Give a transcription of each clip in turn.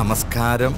നമസ്കാരം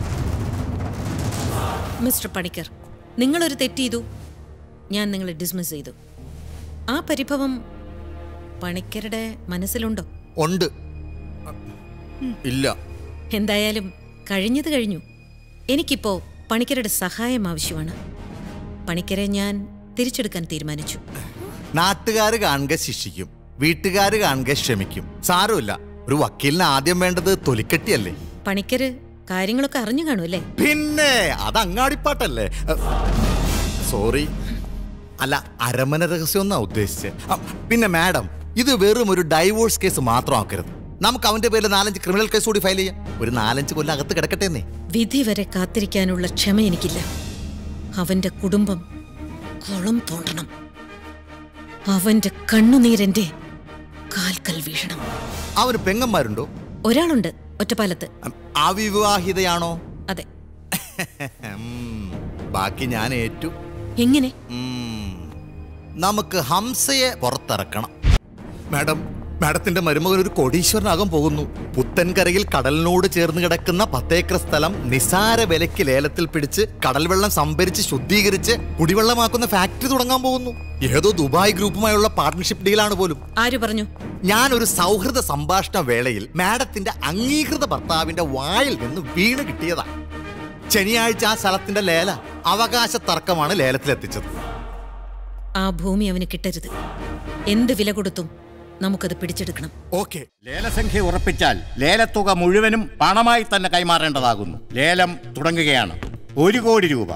മിസ്റ്റർ പണിക്കർ നിങ്ങളൊരു തെറ്റ് ചെയ്തു ഞാൻ നിങ്ങളെ ഡിസ്മിസ് ചെയ്തു ആ പരിഭവം പണിക്കരുടെ മനസ്സിലുണ്ടോ ഉണ്ട് ഇല്ല എന്തായാലും കഴിഞ്ഞത് കഴിഞ്ഞു എനിക്കിപ്പോ പണിക്കരുടെ സഹായം ആവശ്യമാണ് പണിക്കരെ ഞാൻ തിരിച്ചെടുക്കാൻ തീരുമാനിച്ചു നാട്ടുകാർ കാണുക ശിക്ഷിക്കും വീട്ടുകാർ കാണുക ക്ഷമിക്കും സാരമില്ല ഒരു വക്കീലിന് ആദ്യം വേണ്ടത് തൊലിക്കെട്ടിയല്ലേ പണിക്കര് കാര്യങ്ങളൊക്കെ അറിഞ്ഞു കാണുമല്ലേ പിന്നെ അത് അങ്ങാടിപ്പാട്ടല്ലേ സോറി അല്ല അരമന രഹസ്യം എന്നാ ഉദ്ദേശിച്ചത് പിന്നെ മാഡം ഇത് വെറും ഒരു ഡൈവോഴ്സ് കേസ് മാത്രമാക്കരുത് നമുക്ക് അവന്റെ പേരിൽ നാലഞ്ച് ക്രിമിനൽ കേസ് കൂടി ഫയൽ ചെയ്യാം ഒരു നാലഞ്ച് കൊല്ലം അകത്ത് കിടക്കട്ടെ എന്നേ വിധി വരെ കാത്തിരിക്കാനുള്ള ക്ഷമ എനിക്കില്ല അവന്റെ കുടുംബം കുളം തോണ്ടണം അവന്റെ കണ്ണുനീരെന്റെ കാൽക്കൽ വീഴണം അവന് പെങ്ങന്മാരുണ്ടോ ഒരാളുണ്ട് ഒറ്റപ്പാലത്ത് അവിവാഹിതയാണോ അതെ ഉം, ബാക്കി ഞാൻ ഏറ്റു എങ്ങനെ ഉം, നമുക്ക് ഹംസയെ പുറത്തിറക്കണം മാഡം മാഡത്തിന്റെ മരുമകൻ ഒരു കോടീശ്വരനാകാൻ പോകുന്നു പുത്തൻകരയിൽ കടലിനോട് ചേർന്ന് കിടക്കുന്ന പത്തേക്കർ സ്ഥലം നിസാര വിലയ്ക്ക് ലേലത്തിൽ പിടിച്ച് കടൽ വെള്ളം സംഭരിച്ച് ശുദ്ധീകരിച്ച് കുടിവെള്ളമാക്കുന്ന ഫാക്ടറി തുടങ്ങാൻ പോകുന്നു ഏതോ ദുബായ് ഗ്രൂപ്പുമായുള്ള പാർട്ട്ണർഷിപ്പ് ഡീലാണ് പോലും ആര് പറഞ്ഞു ഞാൻ ഒരു സൗഹൃദ സംഭാഷണ വേളയിൽ മാഡത്തിന്റെ അംഗീകൃത ഭർത്താവിന്റെ വായിൽ നിന്ന് വീണ് കിട്ടിയതാ ശനിയാഴ്ച ആ സ്ഥലത്തിന്റെ ലേല അവകാശ തർക്കമാണ് ലേലത്തിലെത്തിച്ചത് ആ ഭൂമി അവന് കിട്ടരുത് എന്ത് വില കൊടുത്തും നമുക്കത് പിടിച്ചെടുക്കണം ഓക്കെ ലേലസംഖ്യ ഉറപ്പിച്ചാൽ ലേലത്തുക മുഴുവനും പണമായി തന്നെ കൈമാറേണ്ടതാകുന്നു ലേലം തുടങ്ങുകയാണ് ഒരു കോടി രൂപ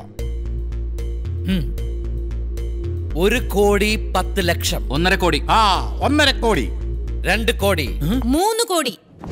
ഒരു കോടി പത്ത് ലക്ഷം ഒന്നര കോടി ആ ഒന്നര കോടി രണ്ട് കോടി മൂന്ന് കോടി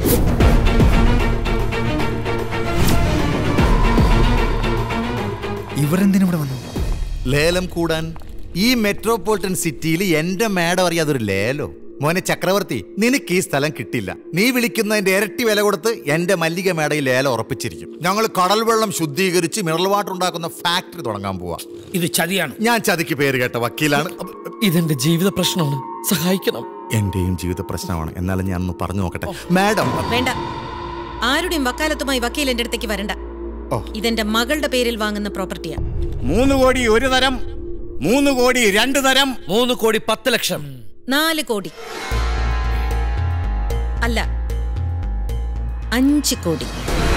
ഇവരെന്തിനിവിടെ വന്നു ലേലം കൂടാൻ ഈ മെട്രോപൊളിറ്റൻ സിറ്റിയിൽ എന്റെ മാഡം അറിയാതെ ഒരു ലേലോ മോനെ ചക്രവർത്തി നിനക്ക് ഈ സ്ഥലം കിട്ടില്ല നീ വിളിക്കുന്നതിന്റെ ഇരട്ടി വില കൊടുത്ത് എന്റെ മല്ലിക മേട ഈ ലേലം ഉറപ്പിച്ചിരിക്കും ഞങ്ങൾ കടൽ വെള്ളം ശുദ്ധീകരിച്ച് മിനറൽ വാട്ടർ ഉണ്ടാക്കുന്ന ഫാക്ടറി തുടങ്ങാൻ പോവാ ഇത് ചതിയാണ് ഞാൻ ചതിക്ക് പേര് കേട്ട വക്കീലാണ് ഇതെന്റെ ജീവിത പ്രശ്നമാണ് സഹായിക്കണം എന്റെയും ജീവിത പ്രശ്നമാണ് എന്നാലും ഞാൻ ഒന്ന് പറഞ്ഞു നോക്കട്ടെ മാഡം വേണ്ട ആരുടെയും വക്കാലത്തുമായി വക്കീൽ എന്റെ അടുത്തേക്ക് വരണ്ട ഓ. ഇതെന്റെ മകളുടെ പേരിൽ വാങ്ങുന്ന പ്രോപ്പർട്ടിയാ മൂന്ന് കോടി ഒരു തരം മൂന്ന് കോടി രണ്ട് തരം മൂന്ന് കോടി പത്ത് ലക്ഷം നാല് കോടി അല്ല അഞ്ച് കോടി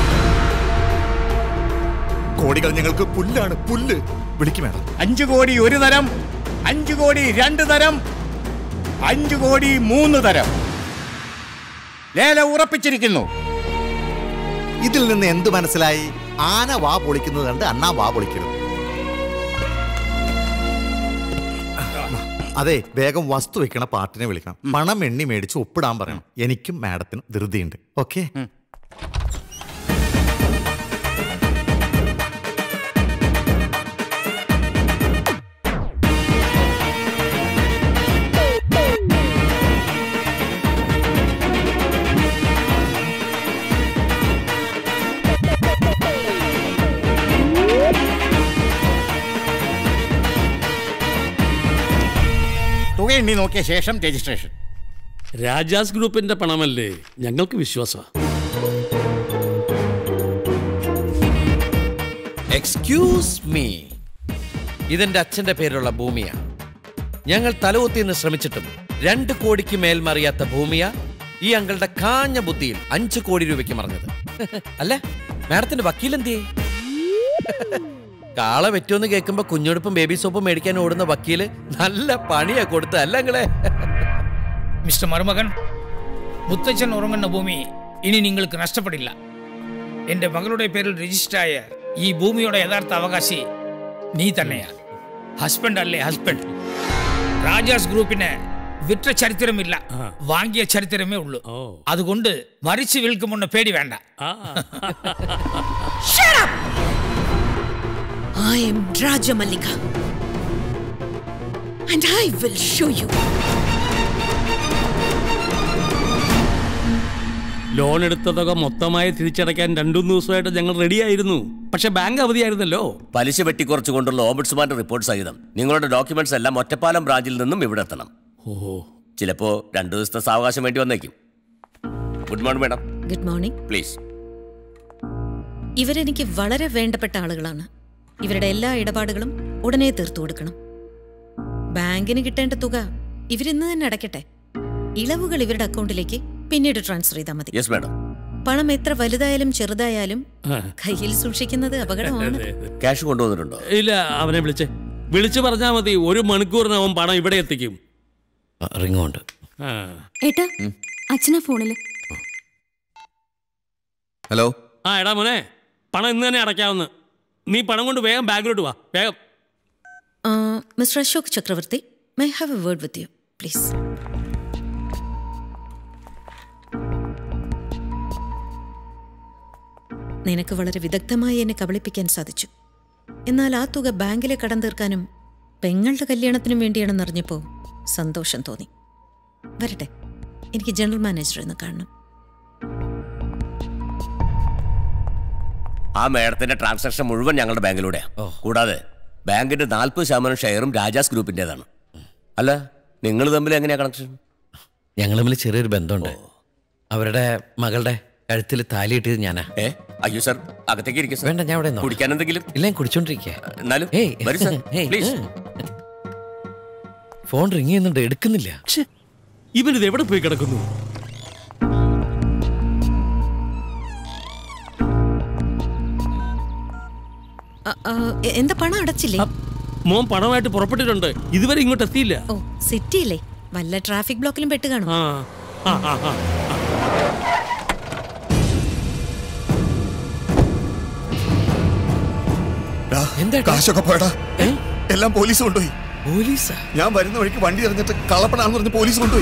കോടികൾ ഞങ്ങൾക്ക് പുല്ലാണ് പുല്ല് വിളിക്കും മാഡം അഞ്ചു കോടി ഒരു തരം അഞ്ചു കോടി രണ്ട് തരം അഞ്ചു കോടി മൂന്ന് തരം ലേലം ഉറപ്പിച്ചിരിക്കുന്നു ഇതിൽ നിന്ന് എന്ത് മനസ്സിലായി ആന വാ പൊളിക്കുന്നത് കണ്ട് അണ്ണാ വാ പൊളിക്കരുത് അതെ വേഗം വസ്തു വെക്കണ പാട്ടിനെ വിളിക്കണം പണം എണ്ണി മേടിച്ച് ഒപ്പിടാൻ പറയണം എനിക്കും മാഡത്തിനും ധൃതിയുണ്ട് ഓക്കെ തുക എണ്ണി നോക്കിയ ശേഷം രജിസ്ട്രേഷൻ രാജാസ് ഗ്രൂപ്പിന്റെ പണമല്ലേ ഞങ്ങൾക്ക് വിശ്വാസം എക്സ്ക്യൂസ് മീ ഇതെന്റെ അച്ഛന്റെ പേരിലുള്ള ഭൂമിയാ ഞങ്ങൾ തലകുത്തിന്ന് ശ്രമിച്ചിട്ടും രണ്ട് കോടിക്ക് മേൽ മറിയാത്ത ഭൂമിയാ ഈ അങ്കളുടെ കാഞ്ഞ ബുദ്ധിയിൽ അഞ്ചു കോടി രൂപയ്ക്ക് മറിഞ്ഞത് അല്ല മാഡത്തിന്റെ വക്കീലെന്തിയേ കാള പറ്റുമെന്ന് കേൾക്കുമ്പോ കുഞ്ഞുടുപ്പും ബേബി സോപ്പും മേടിക്കാൻ ഓടുന്ന വക്കീല് നല്ല പണിയാ കൊടുത്ത അല്ല അങ്ങളെ മിസ്റ്റർ മരുമകൻ മുത്തച്ഛൻ ഉറങ്ങുന്ന ഭൂമി ഇനി നിങ്ങൾക്ക് നഷ്ടപ്പെടില്ല എന്റെ മകളുടെ പേരിൽ രജിസ്റ്റർ ആയ ഈ ഭൂമിയുടെ യഥാർത്ഥ അവകാശി നീ തന്നെയാ ഹസ്ബൻഡ് അല്ലേ ഹസ്ബൻഡ് രാജാസ് ഗ്രൂപ്പിന് വിറ്റ ചരിത്രമില്ല വാങ്ങിയ ചരിത്രമേ ഉള്ളൂ ഓ. അതുകൊണ്ട് മരിച്ചു വിൽക്കുമെന്ന് പേടി വേണ്ട ആ I am Raja Mallika. And I will show you. Loan എടുത്ത തുക മൊത്തമായി തിരിച്ചടയ്ക്കാൻ രണ്ടുമൂന്ന് ദിവസമായിട്ട് ഞങ്ങൾ റെഡിയായിരുന്നു പക്ഷെ ബാങ്ക് അവധിയായിരുന്നല്ലോ പലിശ വെട്ടിക്കുറച്ചുകൊണ്ടുള്ള ഓംബുഡ്സ്മാന്റെ റിപ്പോർട്ട് സഹിതം നിങ്ങളുടെ ഡോക്യുമെന്റ്സ് എല്ലാം ഒറ്റപ്പാലം ബ്രാഞ്ചിൽ നിന്നും ഇവിടെ എത്തണം ഓ ചിലപ്പോ രണ്ടു ദിവസത്തെ സാവകാശം വേണ്ടി വന്നേക്കും good morning madam Good morning. Please ഇവരെനിക്ക് വളരെ വേണ്ടപ്പെട്ട ആളുകളാണ് ഇവരുടെ എല്ലാ ഇടപാടുകളും ഉടനെ തീർത്തു കൊടുക്കണം ബാങ്കിന് കിട്ടേണ്ട തുക ഇവരിന്ന് തന്നെ അടയ്ക്കട്ടെ ഇളവുകൾ ഇവരുടെ അക്കൗണ്ടിലേക്ക് പിന്നീട് ട്രാൻസ്ഫർ ചെയ്താൽ മതി യെസ് മാഡം പണം എത്ര വലുതായാലും ചെറുതായാലും കയ്യിൽ സൂക്ഷിക്കുന്നത് അപകടമാണ് ക്യാഷ് കൊണ്ടുവന്നിട്ടുണ്ടോ ഇല്ല അവനെ വിളിച്ചേ വിളിച്ചു പറഞ്ഞാൽ മതി ഒരു മണിക്കൂറിന് അവൻ പണം ഇവിടെ എത്തിക്കും റിംഗ് ഉണ്ട് ആ. ഏട്ടാ അച്ഛനാ ഫോണില് ഹലോ ആ എടാ മോനെ പണം ഇന്ന് തന്നെ അടയ്ക്കാവുന്ന നീ പണം കൊണ്ട് വേഗം ബാങ്കിലോട്ട് വാ വേഗം ആ, mister Ashok Chakravarthy my have a word with you please നിനക്ക് വളരെ വിദഗ്ധമായി എന്നെ കബളിപ്പിക്കാൻ സാധിച്ചു എന്നാൽ ആ തുക ബാങ്കിലെ കടം തീർക്കാനും പെങ്ങളുടെ കല്യാണത്തിനും വേണ്ടിയാണെന്നറിഞ്ഞപ്പോൾ സന്തോഷം തോന്നി വരട്ടെ എനിക്ക് ജനറൽ മാനേജർ എന്ന് കാണണം ആ മേഡത്തിന്റെ ട്രാൻസാക്ഷൻ മുഴുവൻ ഞങ്ങളുടെ ബാങ്കിലൂടെയാണ് കൂടാതെ ബാങ്കിന്റെ നാൽപ്പത് ശതമാനം ഷെയറും രാജാസ് ഗ്രൂപ്പിന്റേതാണ് അല്ല നിങ്ങൾ തമ്മിൽ എങ്ങനെയാ കണക്ഷൻ ഞങ്ങൾ തമ്മിൽ ചെറിയൊരു ബന്ധമുണ്ട് അവരുടെ മകളുടെ കഴുത്തിൽ താലിയിട്ടത് ഞാനാ ഏ അയ്യോ സർ അകത്തേക്ക് ഇരിക്കും വേണ്ട ഞാൻ അവിടെ നിന്നോളാം. കുടിക്കാൻ എന്തെങ്കിലും ഇല്ല ഞാൻ കുടിച്ചോണ്ടിരിക്കുക എന്നാലും ഏയ് വരൂ സർ ഏയ്, പ്ലീസ് ഏ. ഫോൺ റിങ് ചെയ്യുന്നുണ്ട് എടുക്കുന്നില്ല ഛെ, ഇവനിത് എവിടെ പോയി കിടക്കുന്നു ആ, ആ, എ- എന്താ പണം അടച്ചില്ലേ മോൻ പണമായിട്ട് പുറപ്പെട്ടിട്ടുണ്ട് ഇതുവരെ ഇങ്ങോട്ട് എത്തിയില്ല ഓ സിറ്റിയില്ലേ വല്ല ട്രാഫിക് ബ്ലോക്കിലും പെട്ട് കാണും ആ ആ ആ ആ എന്താ കാശൊക്കെ പോയടാ എല്ലാം പോലീസ് കൊണ്ടുപോയി പോലീസാ ഞാൻ വരുന്ന വഴിക്ക് വണ്ടി എറിഞ്ഞിട്ട് കള്ളപ്പണാന്ന് പറഞ്ഞ് പോലീസ് കൊണ്ടുപോയി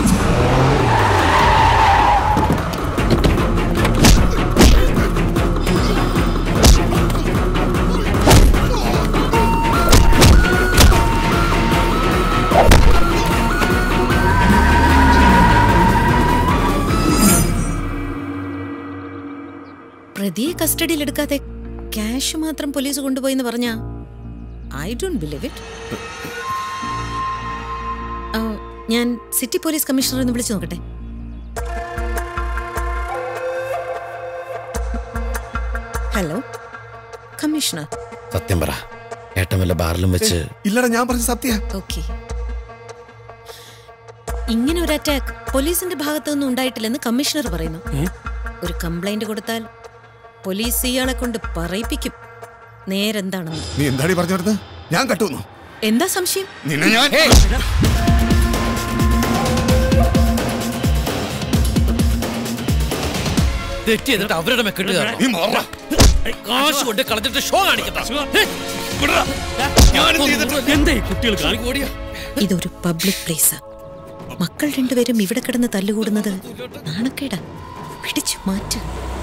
പ്രതിയെ കസ്റ്റഡിയിൽ എടുക്കാതെ ക്യാഷ് മാത്രം പോലീസ് കൊണ്ടുപോയി എന്ന് പറഞ്ഞാ ഐ ഡോണ്ട് ബിലീവ് ഇറ്റ് ഞാൻ സിറ്റി പോലീസ് കമ്മീഷണർ ഒന്ന് വിളിച്ചു നോക്കട്ടെ ഹലോ കമ്മീഷണർ സത്യം പറ ഏട്ടൻ വല്ല ബാറിലും വെച്ച് ഇല്ലടാ ഞാൻ പറഞ്ഞ സത്യ ഓക്കെ ഇങ്ങനെ ഒരു അറ്റാക്ക് പോലീസിന്റെ ഭാഗത്തു നിന്നും ഉണ്ടായിട്ടില്ലെന്ന് കമ്മീഷണർ പറയുന്നു ഒരു കംപ്ലൈന്റ് കൊടുത്താൽ പോലീസ് ഇയാളെ കൊണ്ട് പറയിപ്പിക്കും നേരെന്താണെന്ന് നീ എന്താടി പറഞ്ഞു വരുന്നത് ഞാൻ കട്ടുന്നു എന്താ സംശയം നിന്നെ ഞാൻ തെറ്റി എന്നിട്ട് അവരുടെ മെക്കെട്ട് കയറണം. നീ മാറ കാശ് കൊണ്ട് കളഞ്ഞിട്ട് ഷോ കാണിക്കട്ടെ എന്താ ഈ കുട്ടികൾ കാണിക്കും ഓടിയാ ഇതൊരു പബ്ലിക് പ്ലേസാ മക്കൾ രണ്ടുപേരും ഇവിടെ കിടന്ന് തല്ലുകൂടുന്നത് നാണക്കേടാ പിടിച്ചു മാറ്റ്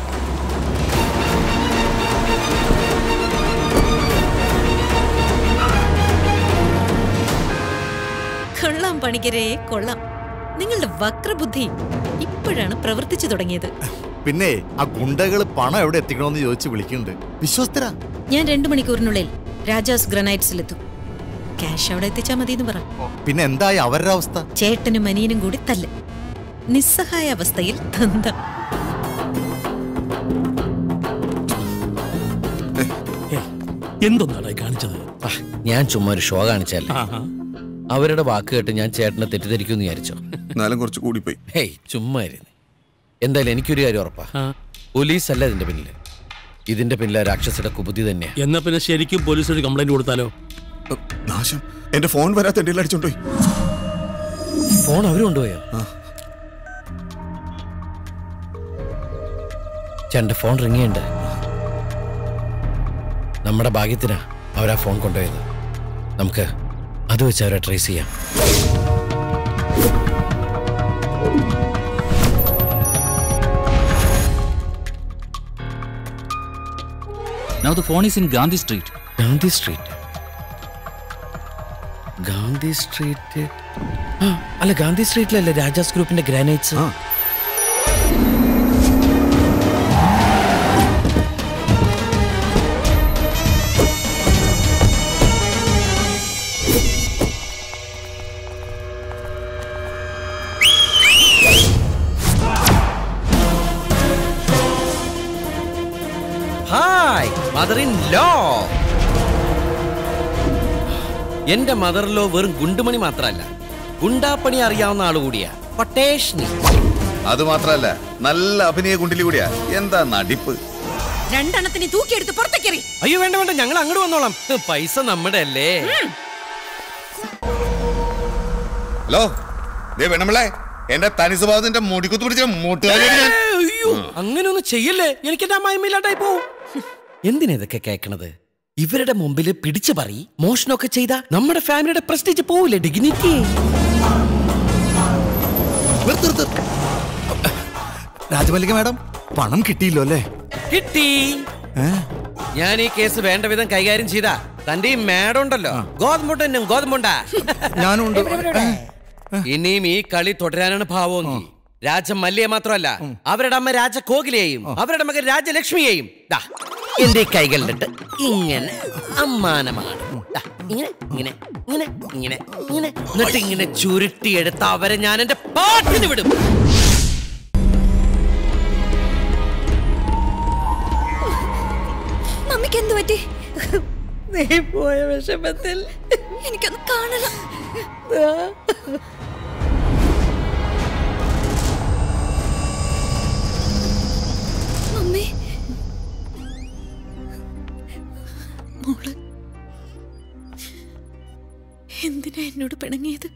കൊള്ളാം പണിക്കരെ കൊള്ളാം നിങ്ങളുടെ വക്രബുദ്ധി ഇപ്പോഴാണ് പ്രവർത്തിച്ചു തുടങ്ങിയത് പിന്നെ ആ ഗുണ്ടകള് പണം എവിടെ എത്തിക്കണമെന്ന് ചോദിച്ച് വിളിക്കുന്നുണ്ട് വിശ്വസ്തരാ ഞാൻ രണ്ടു മണിക്കൂറിനുള്ളിൽ രാജാസ് ഗ്രനൈറ്റ്സിലെത്തും ക്യാഷ് അവിടെ എത്തിച്ചാൽ മതി എന്ന് പറ പിന്നെ എന്തായി അവരുടെ അവസ്ഥ ചേട്ടനും അനിയനും കൂടി തല്ല് നിസ്സഹായ അവസ്ഥയിൽ തന്ത എന്തൊന്നാണ് ഈ കാണിച്ചത് ആ, ഞാൻ ചുമ്മാ ഒരു ഷോ കാണിച്ചല്ലേ ആഹാ. അവരുടെ വാക്ക് കേട്ട് ഞാൻ ചേട്ടനെ തെറ്റിദ്ധരിക്കുമെന്ന് വിചാരിച്ചോ എന്നാലും കുറച്ച് കൂടിപ്പോയി ഹേയ് ചുമ്മാ ഇരുന്ന് എന്തായാലും എനിക്കൊരു കാര്യം ഉറപ്പാ ആ. പോലീസ് അല്ല ഇതിന്റെ പിന്നില് ഇതിന്റെ പിന്നിലെ രാക്ഷസിയുടെ കുബുദ്ധി തന്നെയാ എന്നാ പിന്നെ ശരിക്കും പോലീസ് ഒരു കംപ്ലൈന്റ് കൊടുത്താലോ നാശം എന്റെ ഫോൺ വരാത്ത എന്റെ അടിച്ചോണ്ടോയി ഫോൺ അവര് കൊണ്ടുപോയോ ചേട്ടന്റെ ഫോൺ റിങ് ചെയ്യണ്ട് നമ്മുടെ ഭാഗ്യത്തിനാ അവരാ ഫോൺ കൊണ്ടുപോയത് നമുക്ക് അത് വെച്ച് അവരെ ട്രേസ് ചെയ്യാം Now the phone is in Gandhi Street. Gandhi street Gandhi street ആ, അല്ല ഗാന്ധി സ്ട്രീറ്റിലല്ലേ രാജാസ് ഗ്രൂപ്പിന്റെ granites hi mother in law എന്റെ മദർ ലോ വെറും ഗുണ്ടുമണി മാത്രമല്ല ഗുണ്ടാപ്പണി അറിയാവുന്ന ആള് കൂടിയാ പട്ടേഷ്ണി അത് മാത്രല്ല നല്ല അഭിനയ കുണ്ടിലി കൂടിയാ എന്താ നടിപ്പ് രണ്ടെണ്ണത്തിനെ തൂക്കിയെടുത്ത് പുറത്തേക്കെറി അയ്യോ വേണ്ട വേണ്ട ഞങ്ങൾ അങ്ങോട്ട് വന്നോളാം പൈസ നമ്മുടെ അല്ലേ ഹലോ ദേ വേണമളെ എന്റെ തനി സ്വഭാവത്തിന്റെ മുടിക്കുത്ത് പിടിച്ച മുട്ടുകാരി ഞാൻ അയ്യോ അങ്ങനെ ഒന്നും ചെയ്യല്ലേ എനിക്ക് എന്റെ അമ്മായിമില്ലാണ്ടായി പോവും എന്തിനാ ഇതൊക്കെ കേക്കണത് ഇവരുടെ മുമ്പിൽ പിടിച്ചു പറയി മോഷണമൊക്കെ ചെയ്ത നമ്മുടെ ഫാമിലിയുടെ പ്രസ്റ്റീജ് പോവില്ലേ ഡിഗ്നിറ്റി നിർത്ത് നിർത്ത്. രാജമല്ലിക മാഡം പണം കിട്ടിയില്ലോ അല്ലേ കിട്ടി ഏ? ഞാൻ ഈ കേസ് വേണ്ട വിധം കൈകാര്യം ചെയ്ത തന്റെ ഈ മാഡം ഉണ്ടല്ലോ ഗോതമ്പുണ്ടെന്നും ഗോതമ്പുണ്ട ഞാനും ഉണ്ട് ഏ? ഇനിയും ഈ കളി തുടരാനാണ് ഭാവം നീ രാജ മല്ലിയെ മാത്രമല്ല അവരുടെ അമ്മ രാജ കോകിലയെയും അവരുടെ മകൻ രാജലക്ഷ്മിയെയും ദാ എന്റെ ഈ കൈകളിലിട്ട് ഇങ്ങനെ അമ്മാനമാണ് ദാ, ഇങ്ങനെ ഇങ്ങനെ ഇങ്ങനെ ഇങ്ങനെ ഇങ്ങനെ എന്നിട്ട് ഇങ്ങനെ ചുരുട്ടിയെടുത്ത് അവരെ ഞാൻ എന്റെ പാട്ടിന് വിടും മമ്മിക്ക് എന്ത് പറ്റി നീ പോയ വിഷമത്തിൽ എനിക്കൊന്ന് കാണണം മമ്മി മോള് എന്തിനാ എന്നോട് പിണങ്ങിയത്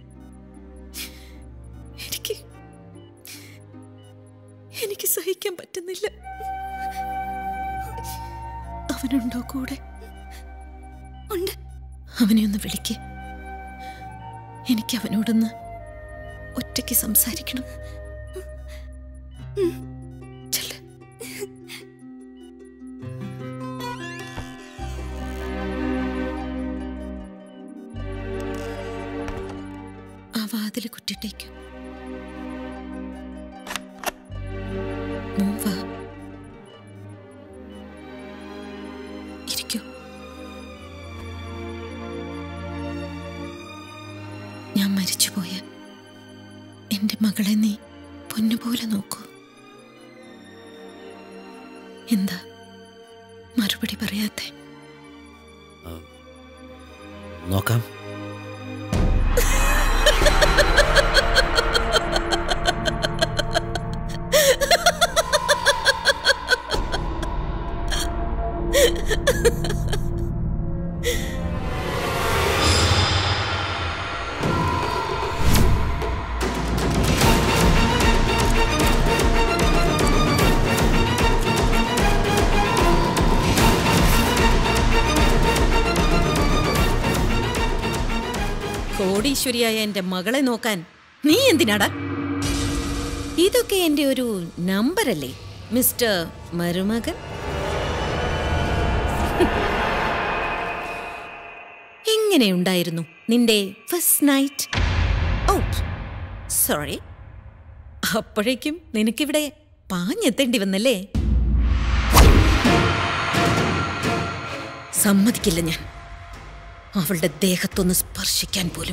എനിക്ക് എനിക്ക് സഹിക്കാൻ പറ്റുന്നില്ല അവനുണ്ടോ കൂടെ ഉണ്ട് അവനെ ഒന്ന് വിളിക്ക് എനിക്ക് അവനോടൊന്ന് ഒറ്റയ്ക്ക് സംസാരിക്കണം ചെല്ല്. ആ വാതില് കുറ്റിട്ടേക്ക് മോൻ വാ ഇരിക്കൂ ഞാൻ മരിച്ചുപോയ എന്റെ മകളെ നീ പൊന്നുപോലെ നോക്കൂ എന്താ മറുപടി പറയാത്തെ നോക്കാം കോടീശ്വരിയായ എന്റെ മകളെ നോക്കാൻ നീ എന്തിനാടാ ഇതൊക്കെ എന്റെ ഒരു നമ്പറല്ലേ മിസ്റ്റർ മരുമകൻ എങ്ങനെയുണ്ടായിരുന്നു നിന്റെ ഫസ്റ്റ് നൈറ്റ് ഔട്ട് സോറി അപ്പോഴേക്കും നിനക്കിവിടെ പാഞ്ഞെത്തേണ്ടി വന്നല്ലേ സമ്മതിക്കില്ല ഞാൻ അവളുടെ ദേഹത്തൊന്ന് സ്പർശിക്കാൻ പോലും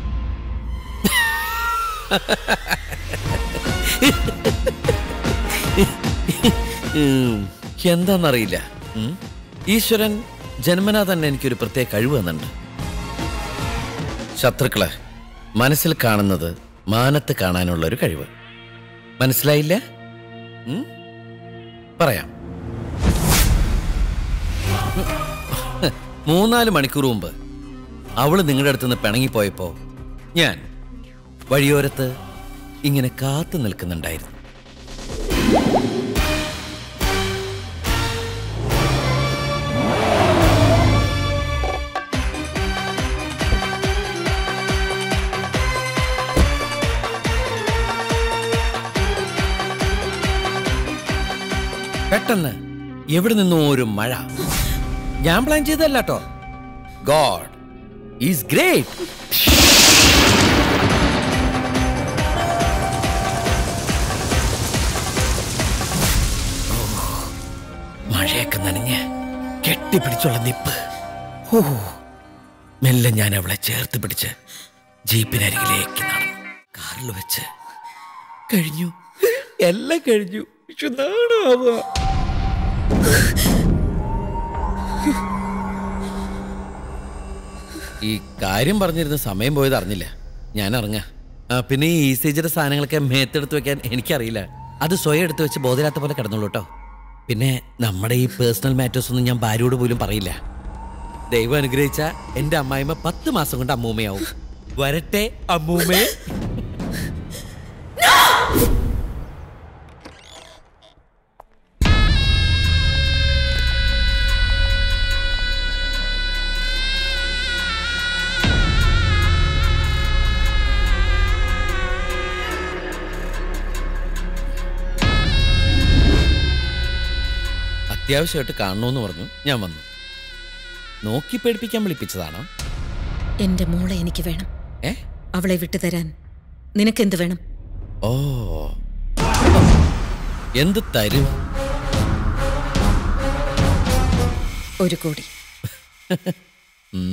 ഉം, എന്താന്നറിയില്ല ഉം. ഈശ്വരൻ ജന്മനാ തന്നെ എനിക്കൊരു പ്രത്യേക കഴിവ് തന്നുണ്ട് ശത്രുക്കളെ മനസ്സിൽ കാണുന്നത് മാനത്ത് കാണാനുള്ള ഒരു കഴിവ് മനസ്സിലായില്ല ഉം? പറയാം മൂന്നാല് മണിക്കൂർ മുമ്പ് അവള് നിങ്ങളുടെ അടുത്തുനിന്ന് പിണങ്ങിപ്പോയപ്പോ ഞാൻ വഴിയോരത്ത് ഇങ്ങനെ കാത്തു നിൽക്കുന്നുണ്ടായിരുന്നു പെട്ടെന്ന് എവിടെ നിന്നോ ഒരു മഴ ഞാൻ പ്ലാൻ ചെയ്തല്ല കേട്ടോ ഗോഡ് ഈസ് ഗ്രേറ്റ് മഴയൊക്കെ നനഞ്ഞ് കെട്ടിപ്പിടിച്ചുള്ള നിപ്പ് ഓ മെല്ലെ ഞാൻ അവളെ ചേർത്ത് പിടിച്ച് ജീപ്പിനരികിലേക്ക് നടന്നു കാറിൽ വെച്ച് കഴിഞ്ഞു എല്ലാം കഴിഞ്ഞു പക്ഷെ നാണാവുക ഈ കാര്യം പറഞ്ഞിരുന്ന സമയം പോയത് അറിഞ്ഞില്ല ഞാൻ ഇറങ്ങാ ആ, പിന്നെ ഈ ഈസേജിയുടെ സാധനങ്ങളൊക്കെ മേത്തെടുത്ത് വെക്കാൻ എനിക്കറിയില്ല അത് സ്വയം എടുത്ത് വെച്ച് ബോധമില്ലാത്ത പോലെ കിടന്നുള്ളൂ കേട്ടോ പിന്നെ നമ്മുടെ ഈ പേഴ്സണൽ മാറ്റേഴ്സ് ഒന്നും ഞാൻ ഭാര്യയോട് പോലും പറയില്ല ദൈവം അനുഗ്രഹിച്ച എന്റെ അമ്മായിമ്മ പത്ത് മാസം കൊണ്ട് അമ്മൂമ്മയാവും വരട്ടെ അമ്മൂമ്മേ അത്യാവശ്യമായിട്ട് കാണണമെന്ന് പറഞ്ഞു ഞാൻ വന്നു നോക്കി പേടിപ്പിക്കാൻ വിളിപ്പിച്ചതാണോ എന്റെ മോളെ എനിക്ക് വേണം ഏ അവളെ വിട്ടുതരാൻ നിനക്കെന്ത് വേണം ഓ എന്ത് തരും ഒരു കോടി ഉം.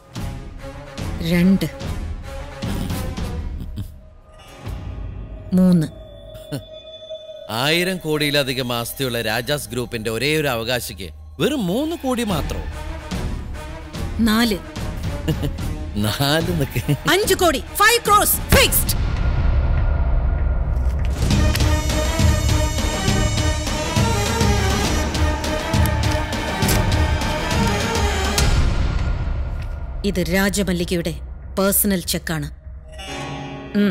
രണ്ട് മൂന്ന് ആയിരം കോടിയിലധികം ആസ്തിയുള്ള രാജാസ് ഗ്രൂപ്പിന്റെ ഒരേ ഒരു അവകാശിക്ക് വെറും മൂന്ന് കോടി മാത്രം നാല് നാല് നിക്ക് അഞ്ച് കോടി ഫൈവ് ക്രോസ് ഫിക്സ്ഡ് ഇത് രാജമല്ലികയുടെ പേഴ്സണൽ ചെക്കാണ് ഉം.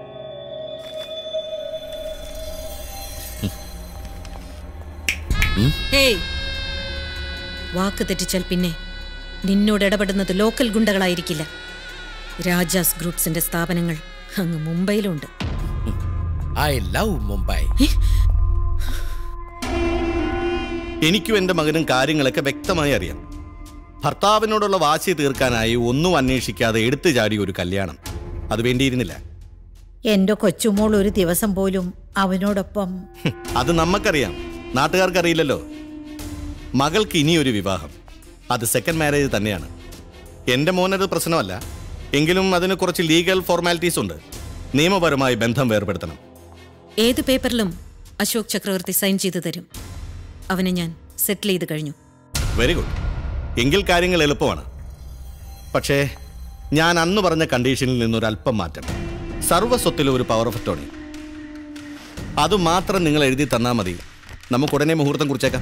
ഹേയ് വാക്ക് തെറ്റിച്ചാൽ പിന്നെ നിന്നോട് ഇടപെടുന്നത് ലോക്കൽ ഗുണ്ടകളായിരിക്കില്ല രാജാസ് ഗ്രൂപ്പ്സിന്റെ സ്ഥാപനങ്ങൾ അങ്ങ് മുംബൈയിലുണ്ട് ഐ ലവ് മുംബൈ എനിക്കും എൻ്റെ മകനും കാര്യങ്ങളൊക്കെ വ്യക്തമായി അറിയാം ഭർത്താവിനോടുള്ള വാശി തീർക്കാനായി ഒന്നും അന്വേഷിക്കാതെ എടുത്തു ചാടിയ ഒരു കല്യാണം അത് വേണ്ടിയിരുന്നില്ല എന്റെ കൊച്ചുമോൾ ഒരു ദിവസം പോലും അവനോടൊപ്പം ഹും, അത് നമുക്കറിയാം നാട്ടുകാർക്കറിയില്ലല്ലോ മകൾക്ക് ഇനിയൊരു വിവാഹം അത് സെക്കൻഡ് മാരേജ് തന്നെയാണ് എൻ്റെ മോനത് പ്രശ്നമല്ല എങ്കിലും അതിന് കുറച്ച് ലീഗൽ ഫോർമാലിറ്റീസ് ഉണ്ട് നിയമപരമായി ബന്ധം വേർപെടുത്തണം ഏത് പേപ്പറിലും അശോക് ചക്രവർത്തി സൈൻ ചെയ്തു തരും അവനെ ഞാൻ സെറ്റിൽ ചെയ്ത് കഴിഞ്ഞു വെരി ഗുഡ് എങ്കിൽ കാര്യങ്ങൾ എളുപ്പമാണ് പക്ഷേ ഞാൻ അന്ന് പറഞ്ഞ കണ്ടീഷനിൽ നിന്നൊരല്പം മാറ്റം സർവ്വസ്വത്തിലും ഒരു പവർ ഓഫ് അറ്റോണി അത് മാത്രം നിങ്ങൾ എഴുതി തന്നാൽ മതി നമുക്ക് ഉടനെ മുഹൂർത്തം കുറിച്ചേക്കാം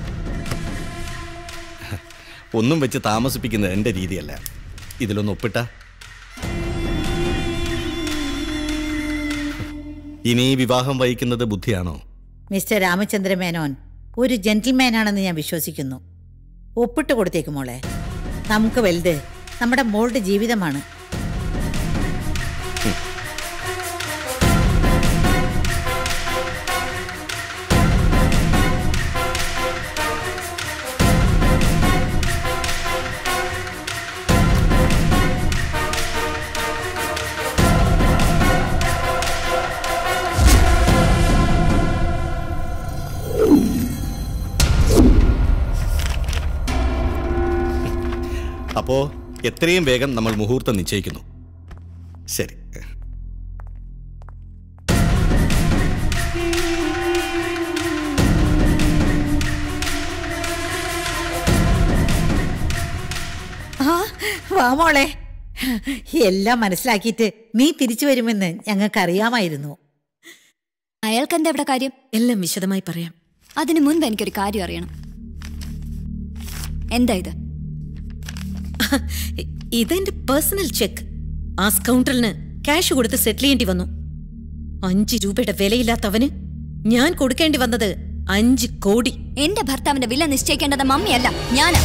ഒന്നും വെച്ച് താമസിപ്പിക്കുന്നത് എൻ്റെ രീതിയല്ല ഇതിലൊന്ന് ഒപ്പിട്ട ഇനി ഈ വിവാഹം വഹിക്കുന്നത് ബുദ്ധിയാണോ മിസ്റ്റർ രാമചന്ദ്ര മേനോൻ ഒരു ജെന്റിൽമാൻ ആണെന്ന് ഞാൻ വിശ്വസിക്കുന്നു ഒപ്പിട്ട് കൊടുത്തേക്ക് മോളെ നമുക്ക് വലുത് നമ്മുടെ മോളുടെ ജീവിതമാണ് അപ്പോ എത്രയും വേഗം നമ്മൾ മുഹൂർത്തം നിശ്ചയിക്കുന്നു ശരി ആ വാ മോളെ എല്ലാം മനസ്സിലാക്കിയിട്ട് നീ തിരിച്ചു വരുമെന്ന് ഞങ്ങൾക്കറിയാമായിരുന്നു അയാൾക്ക് എന്താ ഇവിടെ കാര്യം എല്ലാം വിശദമായി പറയാം അതിനു മുൻപ് എനിക്കൊരു കാര്യം അറിയണം എന്താ ഇത് ഇതെന്റെ പേഴ്സണൽ ചെക്ക് ആ സ്കൗണ്ടറിന് ക്യാഷ് കൊടുത്ത് സെറ്റിൽ ചെയ്യേണ്ടി വന്നു അഞ്ച് രൂപയുടെ വിലയില്ലാത്തവന് ഞാൻ കൊടുക്കേണ്ടി വന്നത് അഞ്ച് കോടി എന്റെ ഭർത്താവിന്റെ വില നിശ്ചയിക്കേണ്ടത് മമ്മിയല്ല ഞാനാ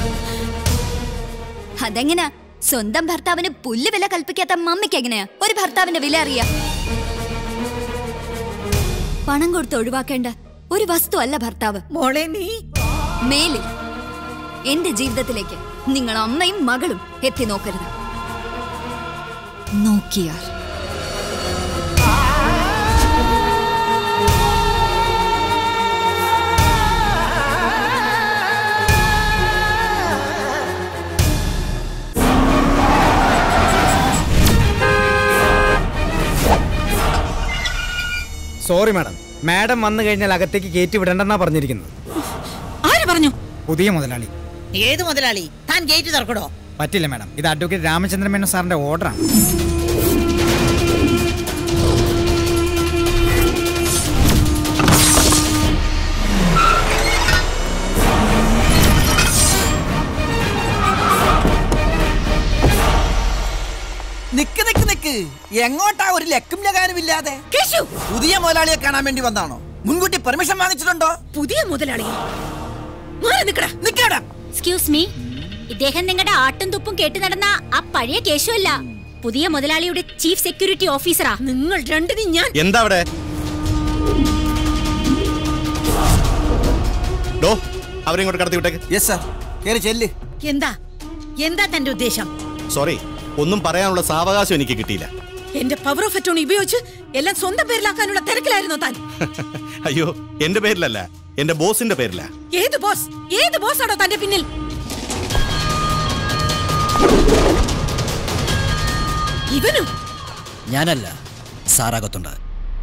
അതെങ്ങനാ സ്വന്തം ഭർത്താവിന് പുല്ല് വില കൽപ്പിക്കാത്ത മമ്മിക്ക് എങ്ങനെയാ ഒരു ഭർത്താവിന്റെ വില അറിയാ പണം കൊടുത്ത് ഒഴിവാക്കേണ്ട ഒരു വസ്തു അല്ല ഭർത്താവ് മോളെ നീ മേലിൽ എന്റെ ജീവിതത്തിലേക്ക് നിങ്ങൾ അമ്മയും മകളും എത്തി നോക്കരുത് നോക്കിയാൽ സോറി മാഡം മാഡം വന്നു കഴിഞ്ഞാൽ അകത്തേക്ക് കയറ്റി വിടണ്ടെന്നാ പറഞ്ഞിരിക്കുന്നത് ആര് പറഞ്ഞു പുതിയ മുതലാളി ഏത് മുതലാളി താൻ ഗേറ്റ് തുറക്കടോ പറ്റില്ല മാഡം ഇത് അഡ്വക്കേറ്റ് രാമചന്ദ്രൻ മേനോൻ സാറിന്റെ ഓർഡറാണ് നിക്ക് നിക്ക് നിക്ക് എങ്ങോട്ടാ ഒരു ലക്കും ലകാനുമില്ലാതെ പുതിയ മുതലാളിയെ കാണാൻ വേണ്ടി വന്നാണോ മുൻകൂട്ടി പെർമിഷൻ വാങ്ങിച്ചിട്ടുണ്ടോ പുതിയ മുതലാളിയോ നിക്കടാ എക്സ്ക്യൂസ് മീ ഇദ്ദേഹം നിങ്ങളുടെ ആട്ടും തുപ്പും കേട്ടു നടന്ന ആ പഴയ കേശുവല്ല പുതിയ മുതലാളിയുടെ ചീഫ് സെക്യൂരിറ്റി ഓഫീസറാ നിങ്ങൾ രണ്ടിനും ഞാൻ എന്താ അവിടെ ഡോ അവരെ ഇങ്ങോട്ട് കടത്തി വിട്ടേക്ക് യെസ് സാർ കേറി ചെല്ല് എന്താ എന്താ തന്റെ ഉദ്ദേശം സോറി ഒന്നും പറയാനുള്ള സാവകാശം എനിക്ക് കിട്ടിയില്ല എന്റെ പവർ ഓഫ് അറ്റോണി ഉപയോഗിച്ച് എല്ലാം സ്വന്തം പേരിലാക്കാനുള്ള തിരക്കിലായിരുന്നു താൻ അയ്യോ എന്റെ പേരിലല്ല എന്റെ ബോസിന്റെ പേരില ഏത് ബോസ് ഏത് ബോസ് ആണോ തന്റെ പിന്നിൽ ഇവനും ഞാനല്ല സാറാകത്തുണ്ട്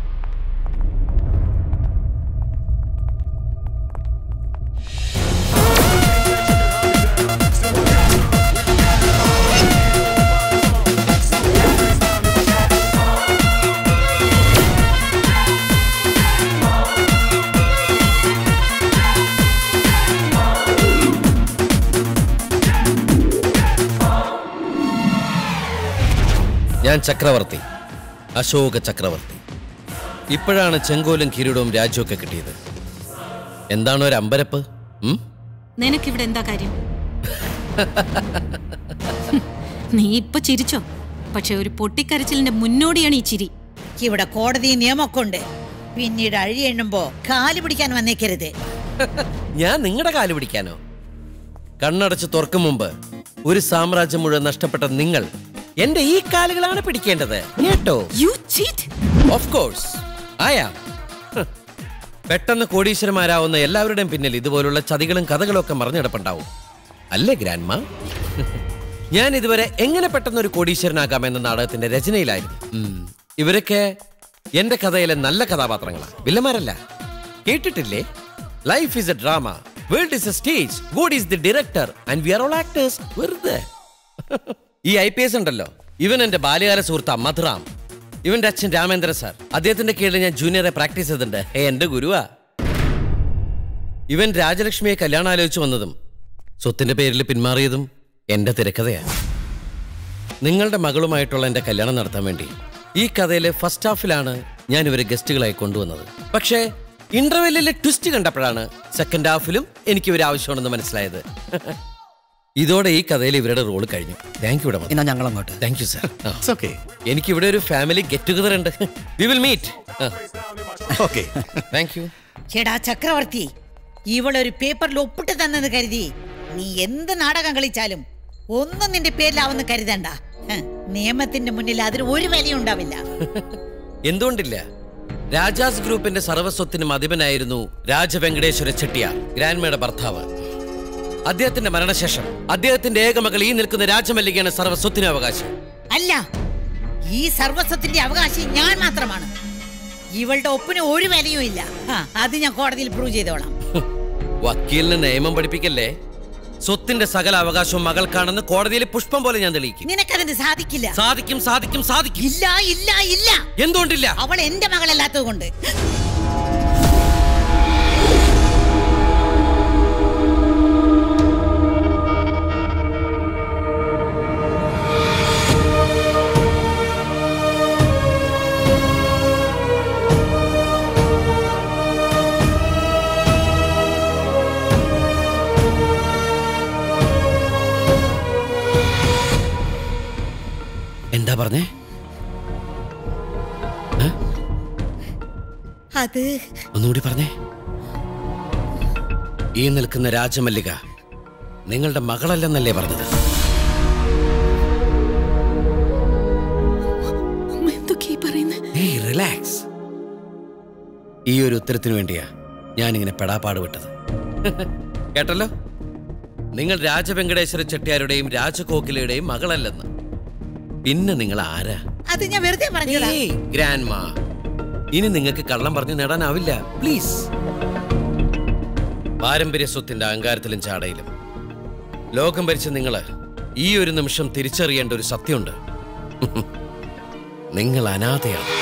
ഞാൻ ചക്രവർത്തി അശോക ചക്രവർത്തി ഇപ്പോഴാണ് ചെങ്കോലും കിരീടവും രാജ്യമൊക്കെ കിട്ടിയത് എന്താണ് ഒരു അമ്പരപ്പ് ഉം? നിനക്കിവിടെ എന്താ കാര്യം നീ ഇപ്പൊ ചിരിച്ചോ പക്ഷെ ഒരു പൊട്ടിക്കരച്ചിലിന്റെ മുന്നോടിയാണ് ഈ ചിരി ഇവിടെ കോടതി നിയമമൊക്കെ ഉണ്ട് പിന്നീട് അഴി എണ്ണുമ്പോ കാല് പിടിക്കാൻ വന്നേക്കരുത് ഞാൻ നിങ്ങളുടെ കാല് പിടിക്കാനോ കണ്ണടച്ച് തുറക്കും മുമ്പ് ഒരു സാമ്രാജ്യം മുഴുവൻ നഷ്ടപ്പെട്ട നിങ്ങൾ എന്റെ ഈ കാലുകളാണ് പിടിക്കേണ്ടത് കേട്ടോ യു ചീറ്റ് ഓഫ് കോഴ്സ് ആയാ പെട്ടെന്ന് കോടീശ്വരന്മാരാവുന്ന എല്ലാവരുടെയും പിന്നിൽ ഇതുപോലുള്ള ചതികളും കഥകളും ഒക്കെ മറിഞ്ഞിടപ്പുണ്ടാവും അല്ലേ ഗ്രാൻഡ്മ ഞാൻ ഇതുവരെ എങ്ങനെ പെട്ടെന്ന് ഒരു കോടീശ്വരനാകാം എന്ന നാടകത്തിന്റെ രചനയിലായിരുന്നു ഉം. ഇവരൊക്കെ എന്റെ കഥയിലെ നല്ല കഥാപാത്രങ്ങളാണ് വില്ലന്മാരല്ല കേട്ടിട്ടില്ലേ life is a drama world is a stage God is the director and we are all actors വെറുതെ ഈ ഐ പി എസ് ഉണ്ടല്ലോ ഇവൻ എന്റെ ബാല്യകാല സുഹൃത്ത് മധുറാം ഇവന്റെ അച്ഛൻ രാമേന്ദ്ര സാർ അദ്ദേഹത്തിന്റെ കീഴിൽ ഞാൻ ജൂനിയറെ പ്രാക്ടീസ് ചെയ്തിട്ടുണ്ട് ഏ എന്റെ ഗുരുവാ ഇവൻ രാജലക്ഷ്മിയെ കല്യാണം ആലോചിച്ചു വന്നതും സ്വത്തിന്റെ പേരിൽ പിന്മാറിയതും എന്റെ തിരക്കഥയാണ് നിങ്ങളുടെ മകളുമായിട്ടുള്ള എന്റെ കല്യാണം നടത്താൻ വേണ്ടി ഈ കഥയിലെ ഫസ്റ്റ് ഹാഫിലാണ് ഞാൻ ഇവരെ ഗസ്റ്റുകളായി കൊണ്ടുവന്നത് പക്ഷേ ഇന്റർവെല്ലിലെ ട്വിസ്റ്റ് കണ്ടപ്പോഴാണ് സെക്കൻഡ് ഹാഫിലും എനിക്ക് ഇവർ ആവശ്യമാണെന്ന് മനസ്സിലായത് ഇതോടെ ഈ കഥയിൽ ഇവരുടെ റോൾ കഴിഞ്ഞു താങ്ക് യു എന്നാ ഞങ്ങൾ അങ്ങോട്ട് താങ്ക് യു സർ എനിക്ക് ഇവിടെ ഒരു ഫാമിലി ഗെറ്റ് ടുഗദർ ഉണ്ട് we will meet okay thank you ചേടാ ചക്രവർത്തി ഇവളൊരു പേപ്പറിൽ ഒപ്പിട്ട് തന്നെന്ന് കരുതി നീ എന്ത് നാടകം കളിച്ചാലും ഒന്നും നിന്റെ പേരിലാവെന്ന് കരുതണ്ട ഹ്, നിയമത്തിന്റെ മുന്നിൽ അതിന് ഒരു വിലയും ഉണ്ടാവില്ല എന്തുകൊണ്ടില്ല രാജാസ് ഗ്രൂപ്പിന്റെ സർവസ്വത്തിനും അധിപനായിരുന്നു രാജവെങ്കടേശ്വര ചെട്ടിയാർ ഗ്രാൻഡ്മയുടെ ഭർത്താവ് അദ്ദേഹത്തിന്റെ മരണശേഷം അദ്ദേഹത്തിന്റെ ഏകമകൾ ഈ നിൽക്കുന്ന രാജമല്ലികയാണ് സർവസ്വത്തിനും അവകാശം അല്ല ഈ സർവസ്വത്തിന്റെ അവകാശി ഞാൻ മാത്രമാണ് ഇവളുടെ ഒപ്പിന് ഒരു വിലയും ഇല്ല ആ, അത് ഞാൻ കോടതിയിൽ പ്രൂവ് ചെയ്തോളാം വക്കീലിന് നിയമം പഠിപ്പിക്കല്ലേ സ്വത്തിന്റെ സകല അവകാശവും മകൾക്കാണെന്ന് കോടതിയിൽ പുഷ്പം പോലെ ഞാൻ തെളിയിക്കും നിനക്കതിന് സാധിക്കില്ല സാധിക്കും സാധിക്കും സാധിക്കും ഇല്ല ഇല്ല ഇല്ല എന്തുകൊണ്ടില്ല അവൾ എന്റെ മകളല്ലാത്തത് കൊണ്ട് എന്താ പറഞ്ഞേ അത് ഒന്നുകൂടി പറഞ്ഞേ ഈ നിൽക്കുന്ന രാജമല്ലിക നിങ്ങളുടെ മകളല്ലെന്നല്ലേ പറഞ്ഞത് എന്തൊക്കെയാ പറയുന്നത് ഏയ് റിലാക്സ് ഈ ഒരു ഉത്തരത്തിന് വേണ്ടിയാ ഞാനിങ്ങനെ പെടാപ്പാട് വിട്ടത് കേട്ടല്ലോ നിങ്ങൾ രാജവെങ്കടേശ്വര ചെട്ടിയാരുടെയും രാജകോകിലയുടെയും മകളല്ലെന്ന് പിന്നെ നിങ്ങൾ ആരാ അത് ഞാൻ വെറുതെ പറഞ്ഞതാ ഗ്രാൻഡ് മാ ഇനി നിങ്ങൾക്ക് കള്ളം പറഞ്ഞു നേടാനാവില്ല പ്ലീസ് പാരമ്പര്യ സ്വത്തിന്റെ അഹങ്കാരത്തിലും ചാടയിലും ലോകം ഭരിച്ച നിങ്ങള് ഈ ഒരു നിമിഷം തിരിച്ചറിയേണ്ട ഒരു സത്യമുണ്ട് നിങ്ങൾ അനാഥയാണ്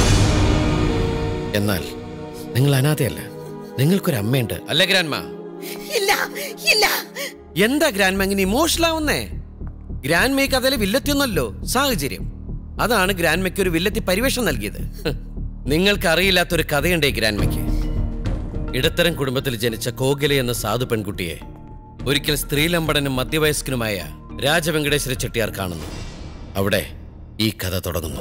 എന്നാൽ നിങ്ങൾ അനാഥയല്ല നിങ്ങൾക്കൊരു അമ്മയുണ്ട് അല്ലേ ഗ്രാൻമ ഇല്ല ഇല്ല എന്താ ഗ്രാൻമ ഇങ്ങനെ ഇമോഷണൽ ആവുന്നേ ഗ്രാൻമ ഈ കഥയിലെ വില്ലത്തിയൊന്നല്ലോ സാഹചര്യം അതാണ് ഗ്രാൻമയ്ക്ക് ഒരു വില്ലത്തി പരിവേഷം നൽകിയത് ഹ്. നിങ്ങൾക്കറിയില്ലാത്തൊരു കഥയുണ്ട് ഈ ഗ്രാൻമയ്ക്ക് ഇടത്തരം കുടുംബത്തിൽ ജനിച്ച കോകില എന്ന സാധു പെൺകുട്ടിയെ ഒരിക്കൽ സ്ത്രീലമ്പടനും മധ്യവയസ്കനുമായ രാജവെങ്കടേശ്വര ചെട്ടിയാർ കാണുന്നു അവിടെ ഈ കഥ തുടങ്ങുന്നു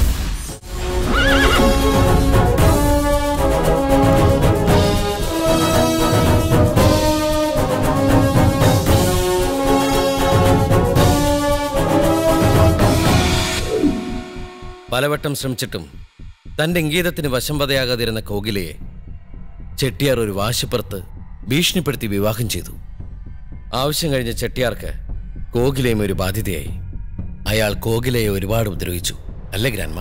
പലവട്ടം ശ്രമിച്ചിട്ടും തന്റെ ഇംഗീതത്തിന് വശംവതയാകാതിരുന്ന കോകിലയെ ചെട്ടിയാർ ഒരു വാശിപ്പുറത്ത് ഭീഷണിപ്പെടുത്തി വിവാഹം ചെയ്തു ആവശ്യം കഴിഞ്ഞ ചെട്ടിയാർക്ക് കോകിലയും ഒരു ബാധ്യതയായി അയാൾ കോകിലയെ ഒരുപാട് ഉപദ്രവിച്ചു അല്ലേ ഗ്രാൻമ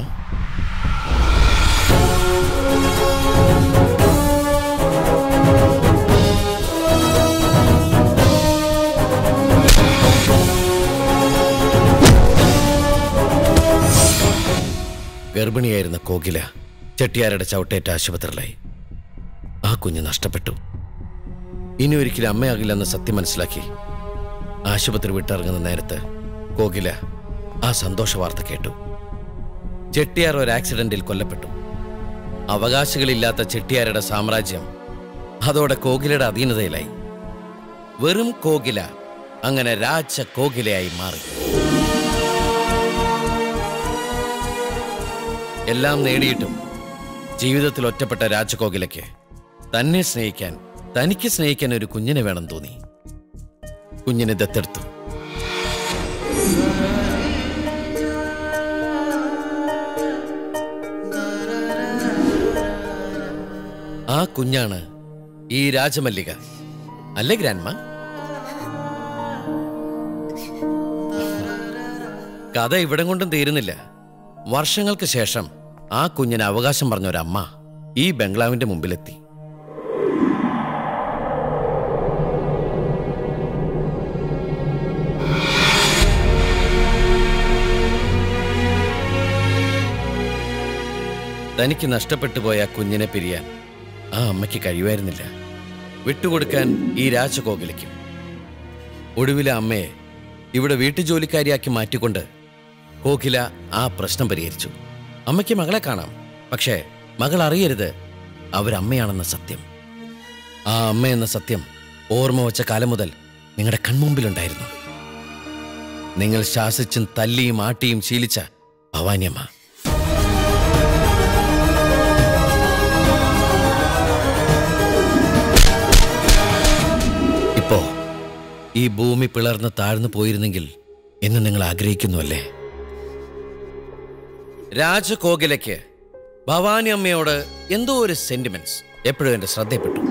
ഗർഭിണിയായിരുന്ന കോകില ചെട്ടിയാരുടെ ചവിട്ടേറ്റ ആശുപത്രിയിലായി ആ കുഞ്ഞ് നഷ്ടപ്പെട്ടു ഇനി ഒരിക്കലും അമ്മയാകില്ലെന്ന സത്യം മനസ്സിലാക്കി ആശുപത്രി വിട്ടിറങ്ങുന്ന നേരത്ത് കോകില ആ സന്തോഷ വാർത്ത കേട്ടു ചെട്ടിയാർ ഒരു ആക്സിഡന്റിൽ കൊല്ലപ്പെട്ടു അവകാശികളില്ലാത്ത ചെട്ടിയാരുടെ സാമ്രാജ്യം അതോടെ കോകിലയുടെ അധീനതയിലായി വെറും കോകില അങ്ങനെ രാജ കോകിലയായി മാറി എല്ലാം നേടിയിട്ടും ജീവിതത്തിൽ ഒറ്റപ്പെട്ട രാജകോകിലയ്ക്ക് തന്നെ സ്നേഹിക്കാൻ തനിക്ക് സ്നേഹിക്കാൻ ഒരു കുഞ്ഞിനെ വേണം തോന്നി കുഞ്ഞിനെ ദത്തെടുത്തു ആ കുഞ്ഞാണ് ഈ രാജമല്ലിക അല്ലേ ഗ്രാൻമ കഥ ഇവിടം കൊണ്ടും തീരുന്നില്ല വർഷങ്ങൾക്ക് ശേഷം ആ കുഞ്ഞിന് അവകാശം പറഞ്ഞ ഒരമ്മ ഈ ബംഗ്ലാവിന്റെ മുമ്പിലെത്തി തനിക്ക് നഷ്ടപ്പെട്ടു പോയ ആ കുഞ്ഞിനെ പിരിയാൻ ആ അമ്മയ്ക്ക് കഴിയുമായിരുന്നില്ല വിട്ടുകൊടുക്കാൻ ഈ രാജകോകിലയ്ക്കും ഒടുവിലെ അമ്മയെ ഇവിടെ വീട്ടുജോലിക്കാരിയാക്കി മാറ്റിക്കൊണ്ട് കോകില ആ പ്രശ്നം പരിഹരിച്ചു അമ്മയ്ക്ക് മകളെ കാണാം പക്ഷേ മകൾ അറിയരുത് അവരമ്മയാണെന്ന സത്യം ആ അമ്മ എന്ന സത്യം ഓർമ്മ വച്ച കാലം മുതൽ നിങ്ങളുടെ കൺമുമ്പിലുണ്ടായിരുന്നു നിങ്ങൾ ശാസിച്ചും തല്ലിയും ആട്ടിയും ശീലിച്ച ഭവാനിയമ്മ ഇപ്പോ ഈ ഭൂമി പിളർന്ന് താഴ്ന്നു പോയിരുന്നെങ്കിൽ എന്ന് നിങ്ങൾ ആഗ്രഹിക്കുന്നുവല്ലേ രാജകോകിലയ്ക്ക് ഭവാനി അമ്മയോട് എന്തോ ഒരു സെന്റിമെന്റ്സ് എപ്പോഴും എന്റെ ശ്രദ്ധയപ്പെട്ടു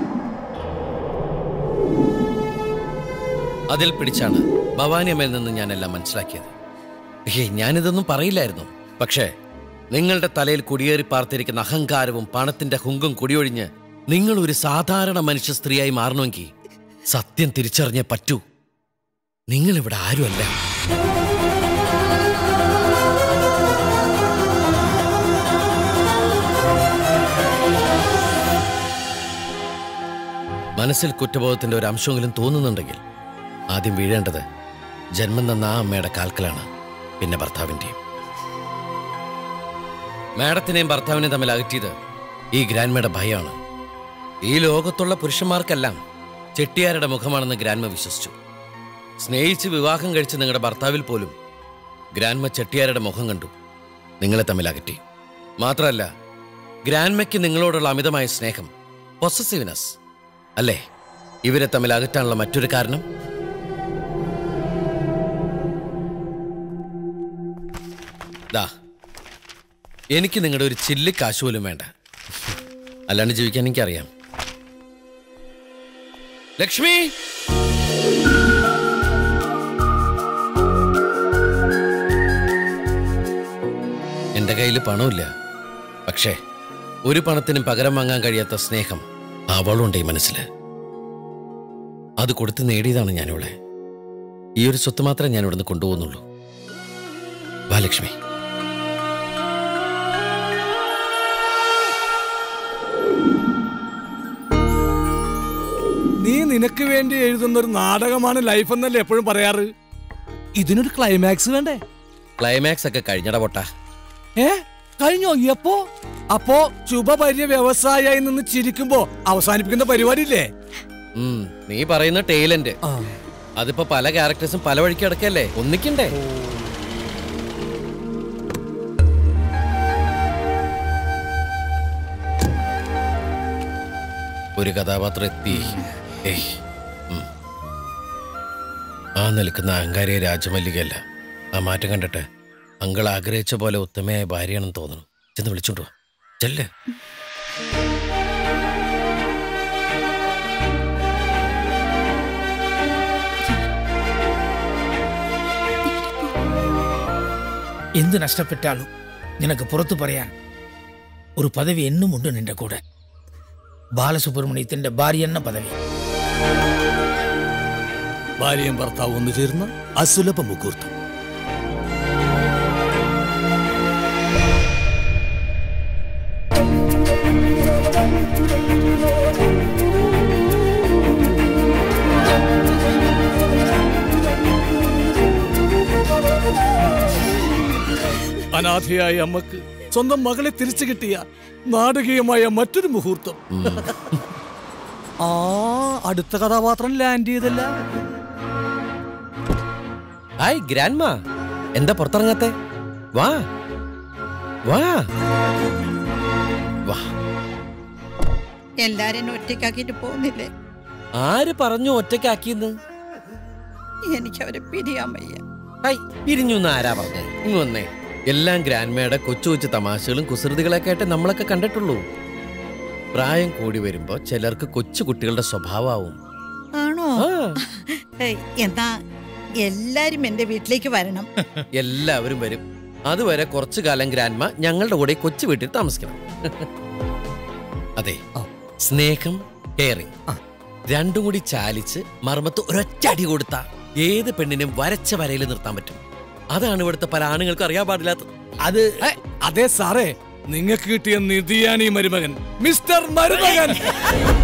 അതിൽ പിടിച്ചാണ് ഭവാനി അമ്മയിൽ നിന്ന് ഞാനെല്ലാം മനസ്സിലാക്കിയത് ഹേ ഞാനിതൊന്നും പറയില്ലായിരുന്നു പക്ഷേ നിങ്ങളുടെ തലയിൽ കുടിയേറി പാർത്തിരിക്കുന്ന അഹങ്കാരവും പണത്തിന്റെ ഹുങ്കും കുടിയൊഴിഞ്ഞ് നിങ്ങൾ ഒരു സാധാരണ മനുഷ്യ സ്ത്രീയായി മാറണമെങ്കിൽ സത്യം തിരിച്ചറിഞ്ഞേ പറ്റൂ നിങ്ങൾ ഇവിടെ ആരുമല്ല മനസ്സിൽ കുറ്റബോധത്തിന്റെ ഒരു അംശമെങ്കിലും തോന്നുന്നുണ്ടെങ്കിൽ ആദ്യം വീഴേണ്ടത് ജന്മം തന്ന ആ അമ്മയുടെ കാൽക്കലാണ് പിന്നെ ഭർത്താവിന്റെയും മാഡത്തിനെയും ഭർത്താവിനെയും തമ്മിൽ അകറ്റിയത് ഈ ഗ്രാൻമയുടെ ഭയമാണ് ഈ ലോകത്തുള്ള പുരുഷന്മാർക്കെല്ലാം ചെട്ടിയാരുടെ മുഖമാണെന്ന് ഗ്രാൻമ വിശ്വസിച്ചു സ്നേഹിച്ച് വിവാഹം കഴിച്ച് നിങ്ങളുടെ ഭർത്താവിൽ പോലും ഗ്രാൻമ ചെട്ടിയാരുടെ മുഖം കണ്ടു നിങ്ങളെ തമ്മിൽ അകറ്റി മാത്രമല്ല ഗ്രാൻമയ്ക്ക് നിങ്ങളോടുള്ള അമിതമായ സ്നേഹം പൊസസീവ്നെസ് അല്ലേ ഇവരെ തമ്മിൽ അകറ്റാനുള്ള മറ്റൊരു കാരണം ദാ എനിക്ക് നിങ്ങളുടെ ഒരു ചില്ലി കാശ് പോലും വേണ്ട അല്ലാണ്ട് ജീവിക്കാൻ എനിക്കറിയാം ലക്ഷ്മി എന്റെ കയ്യിൽ പണമില്ല പക്ഷേ ഒരു പണത്തിനും പകരം വാങ്ങാൻ കഴിയാത്ത സ്നേഹം അവളുണ്ട് ഈ മനസ്സിൽ അത് കൊടുത്ത് നേടിയതാണ് ഞാനിവളെ ഈ ഒരു സ്വത്ത് മാത്രമേ ഞാൻ ഇവിടുന്ന് കൊണ്ടുപോകുന്നുള്ളൂ വാ ലക്ഷ്മി നീ നിനക്ക് വേണ്ടി എഴുതുന്ന ഒരു നാടകമാണ് ലൈഫ് എന്നല്ലേ എപ്പോഴും പറയാറ് ഇതിനൊരു ക്ലൈമാക്സ് വേണ്ടേ ക്ലൈമാക്സ് ഒക്കെ കഴിഞ്ഞട പൊട്ടാ ഏ കഴിഞ്ഞോ എപ്പോ അപ്പോ ശുഭപര്യ വ്യവസായി നിന്ന് ചിരിക്കുമ്പോ അവസാനിപ്പിക്കുന്ന പരിപാടിയില്ലേ ഉം, നീ പറയുന്ന ടൈലന്റ് അതിപ്പോ പല ക്യാരക്ടേഴ്സും പല വഴിക്ക് കിടക്കല്ലേ ഒന്നിക്കണ്ടേ ഒരു കഥാപാത്രം എത്തി ഏയ് ഉം. ആ നിൽക്കുന്ന അഹങ്കാരിയ രാജമല്ലികയല്ല ആ മാറ്റം കണ്ടിട്ട് അങ്കൾ ആഗ്രഹിച്ച പോലെ ഉത്തമയായ ഭാര്യയാണെന്ന് തോന്നുന്നു ചെന്ന് വിളിച്ചോണ്ട് വാ ചെല്ലേ എന്ത് നഷ്ടപ്പെട്ടാലും നിനക്ക് പുറത്തു പറയാൻ ഒരു പദവി എന്നും ഉണ്ട് നിന്റെ കൂടെ ബാലസുബ്രഹ്മണ്യത്തിന്റെ ഭാര്യ എന്ന പദവി ഭാര്യയും ഭർത്താവും ഒന്നു ചേർന്ന അസുലഭ മുഹൂർത്തം അനാഥയായ അമ്മക്ക് സ്വന്തം മകളെ തിരിച്ചു കിട്ടിയ നാടകീയമായ മറ്റൊരു മുഹൂർത്തം ആ അടുത്ത കഥാപാത്രം ലാൻഡ് ചെയ്തല്ല ഹായ് ഗ്രാൻഡ്മ എന്താ പുറത്തിറങ്ങാത്തെ വാ വാ വാ എല്ലാരും ഒറ്റയ്ക്കാക്കിട്ട് പോകുന്നില്ലേ ആര് പറഞ്ഞു ഒറ്റയ്ക്കാക്കിയെന്ന് എനിക്ക് അവരെ പിരിയാൻ വയ്യ ഹായ് പിരിഞ്ഞു എന്ന് ആരാ പറഞ്ഞേ ഇങ്ങ് വന്നേ എല്ലാം ഗ്രാൻഡ്മയുടെ കൊച്ചു കൊച്ചു തമാശകളും കുസൃതികളൊക്കെ ആയിട്ട് നമ്മളൊക്കെ കണ്ടിട്ടുള്ളൂ പ്രായം കൂടി വരുമ്പോ ചിലർക്ക് കൊച്ചു കുട്ടികളുടെ സ്വഭാവമാവും ആണോ ഏയ്, എന്നാ എല്ലാരും എന്റെ വീട്ടിലേക്ക് വരണം എല്ലാവരും വരും അതുവരെ കുറച്ചു കാലം ഗ്രാൻഡ്മ ഞങ്ങളുടെ കൂടെ കൊച്ചു വീട്ടിൽ താമസിക്കണം അതെ സ്നേഹം കെയറിങ് രണ്ടും കൂടി ചാലിച്ച് മർമ്മത്ത് ഒരൊറ്റ അടി കൊടുത്ത ഏത് പെണ്ണിനും വരച്ച വരയിൽ നിർത്താൻ പറ്റും അതാണ് ഇവിടുത്തെ പല ആണുങ്ങൾക്ക് അറിയാൻ പാടില്ലാത്തത് അത് അതെ സാറേ നിങ്ങൾക്ക് കിട്ടിയ നിധിയാണ് ഈ മരുമകൻ മിസ്റ്റർ മരുമകൻ